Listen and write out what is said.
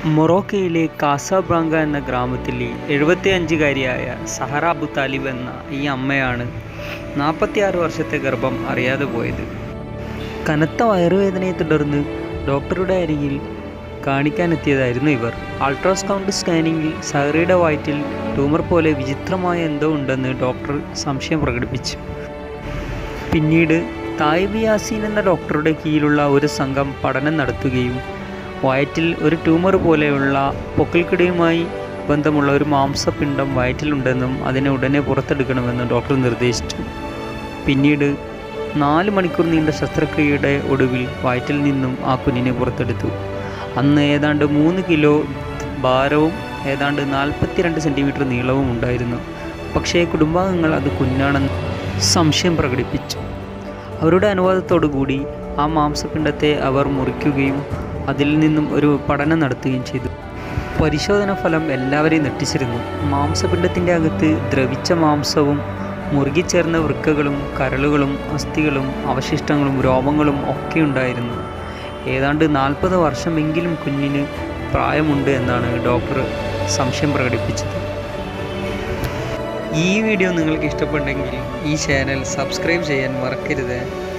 മൊറോക്കയിലെ കാസാബ്രാങ്ക എന്ന ഗ്രാമത്തിൽ എഴുപത്തിയഞ്ചുകാരിയായ സഹറ അബു താലിബ് എന്ന ഈ അമ്മയാണ് നാൽപ്പത്തിയാറ് വർഷത്തെ ഗർഭം അറിയാതെ പോയത് കനത്ത വയറുവേദനയെ തുടർന്ന് ഡോക്ടറുടെ അരികിൽ കാണിക്കാനെത്തിയതായിരുന്നു ഇവർ അൾട്രാസൗണ്ട് സ്കാനിങ്ങിൽ സഹറയുടെ വയറ്റിൽ ട്യൂമർ പോലെ വിചിത്രമായ എന്തോ ഉണ്ടെന്ന് ഡോക്ടർ സംശയം പ്രകടിപ്പിച്ചു പിന്നീട് തായിബ് യാസീൻ എന്ന ഡോക്ടറുടെ കീഴിലുള്ള ഒരു സംഘം പഠനം നടത്തുകയും വയറ്റിൽ ഒരു ട്യൂമർ പോലെയുള്ള പൊക്കിൾക്കിടയുമായി ബന്ധമുള്ള ഒരു മാംസപിണ്ഡം വയറ്റിലുണ്ടെന്നും അതിനെ ഉടനെ പുറത്തെടുക്കണമെന്നും ഡോക്ടർ നിർദ്ദേശിച്ചു പിന്നീട് നാല് മണിക്കൂർ നീണ്ട ശസ്ത്രക്രിയയുടെ ഒടുവിൽ വയറ്റിൽ നിന്നും ആ കുഞ്ഞിനെ പുറത്തെടുത്തു അന്ന് ഏതാണ്ട് മൂന്ന് കിലോ ഭാരവും ഏതാണ്ട് നാൽപ്പത്തിരണ്ട് സെൻറ്റിമീറ്റർ നീളവും ഉണ്ടായിരുന്നു പക്ഷേ കുടുംബാംഗങ്ങൾ അത് കുഞ്ഞാണെന്ന് സംശയം പ്രകടിപ്പിച്ചു അവരുടെ അനുവാദത്തോടു കൂടി ആ മാംസപിണ്ഡത്തെ അവർ മുറിക്കുകയും അതിൽ നിന്നും ഒരു പഠനം നടത്തുകയും ചെയ്തു പരിശോധന ഫലം എല്ലാവരെയും ഞെട്ടിച്ചിരുന്നു മാംസപിണ്ഡത്തിൻ്റെ അകത്ത് ദ്രവിച്ച മാംസവും മുറുകിച്ചേർന്ന വൃക്കകളും കരളുകളും അസ്ഥികളും അവശിഷ്ടങ്ങളും രോമങ്ങളും ഒക്കെ ഉണ്ടായിരുന്നു ഏതാണ്ട് നാൽപ്പത് വർഷമെങ്കിലും കുഞ്ഞിന് പ്രായമുണ്ട് എന്നാണ് ഡോക്ടർ സംശയം പ്രകടിപ്പിച്ചത് ഈ വീഡിയോ നിങ്ങൾക്ക് ഇഷ്ടപ്പെട്ടെങ്കിൽ ഈ ചാനൽ സബ്സ്ക്രൈബ് ചെയ്യാൻ മറക്കരുത്